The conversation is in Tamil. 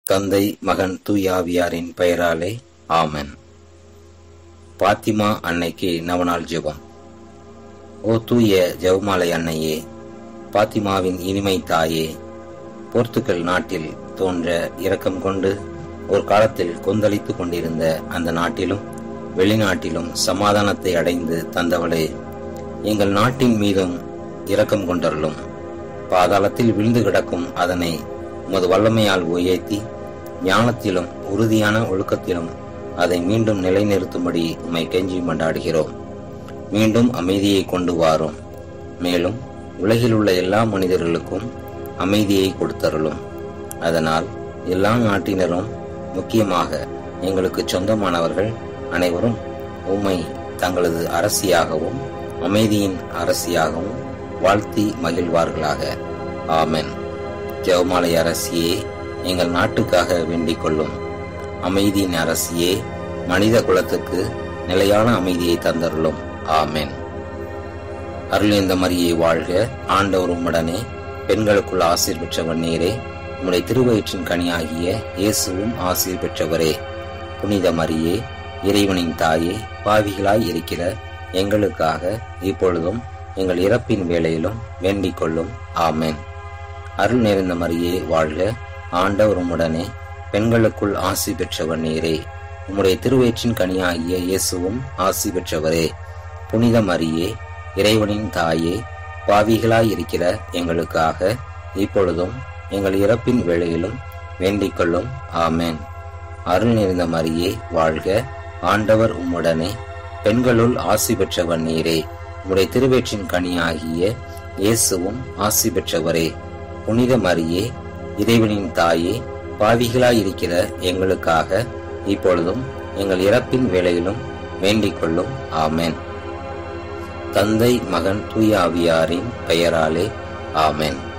தந்தை மகன் தூயாவியாரின் பெயராலே ஆமென் பாத்திமா அன்னைக்கு நவநாள் ஜெபம் ஓ தூய ஜெவமாலை அன்னையே பாத்திமாவின் இனிமை தாயே போர்த்துகல் நாட்டில் தோன்ற இரக்கம் கொண்டு ஒரு காலத்தில் கொந்தளித்துக் கொண்டிருந்த அந்த நாட்டிலும் வெளிநாட்டிலும் சமாதானத்தை அடைந்து தந்தவளே எங்கள் நாட்டின் மீதும் இரக்கம் கொண்டருளும் பாதாளத்தில் விழுந்து கிடக்கும் அதனை உமது வல்லமையால் உயர்த்தி ஞானத்திலும் உறுதியான ஒழுக்கத்திலும் அதை மீண்டும் நிலைநிறுத்தும்படி உம்மை கெஞ்சி கொண்டாடுகிறோம் மீண்டும் அமைதியை கொண்டு வாரும் மேலும் உலகில் உள்ள எல்லா மனிதர்களுக்கும் அமைதியை கொடுத்தருளும் அதனால் எல்லா நாட்டினரும் முக்கியமாக எங்களுக்கு சொந்தமானவர்கள் அனைவரும் உம்மை தங்களது அரசியாகவும் அமைதியின் அரசியாகவும் வாழ்த்தி மகிழ்வார்களாக ஆமென் ஜெவமாலை அரசியே எங்கள் நாட்டுக்காக வேண்டிக் கொள்ளும் அமைதியின் அரசியே மனித குலத்துக்கு நிலையான அமைதியை தந்தருளும் ஆமென் அருளிந்த மரியை வாழ்க ஆண்டவர் உம்முடனே பெண்களுக்குள் ஆசீர் பெற்றவர் நீரே உம்முடைய திருவயிற்றின் கனியாகிய இயேசுவும் ஆசீர் பெற்றவரே புனித மரியே இறைவனின் தாயே பாவிகளாய் இருக்கிற எங்களுக்காக இப்பொழுதும் எங்கள் இறப்பின் வேளையிலும் வேண்டிக் கொள்ளும் ஆமென் அருள் நிறைந்த மரியே வாழ்க ஆண்டவர் உம்முடனே பெண்களுக்குள் ஆசி பெற்றவர் நீரே உம்முடைய திருவயிற்றின் கனியாகிய இயேசுவும் ஆசி பெற்றவரே புனித மரியே இறைவனின் தாயே பாவிகளாய் இருக்கிற எங்களுக்காக இப்பொழுதும் எங்கள் இறப்பின் வேளையிலும் வேண்டிக் கொள்ளும் ஆமென் அருள் நிறைந்த மரியே வாழ்க ஆண்டவர் உம்முடனே பெண்களுள் ஆசி பெற்றவர் நீரே உம்முடைய திருவேற்றின் கனியாகிய இயேசுவும் ஆசி பெற்றவரே புனித மரியே இறைவனின் தாயே பாவிகளாய் இருக்கிற எங்களுக்காக இப்பொழுதும் எங்கள் இறப்பின் வேளையிலும் வேண்டிக் கொள்ளும் ஆமென் தந்தை மகன் தூய ஆவியாரின் பெயராலே ஆமென்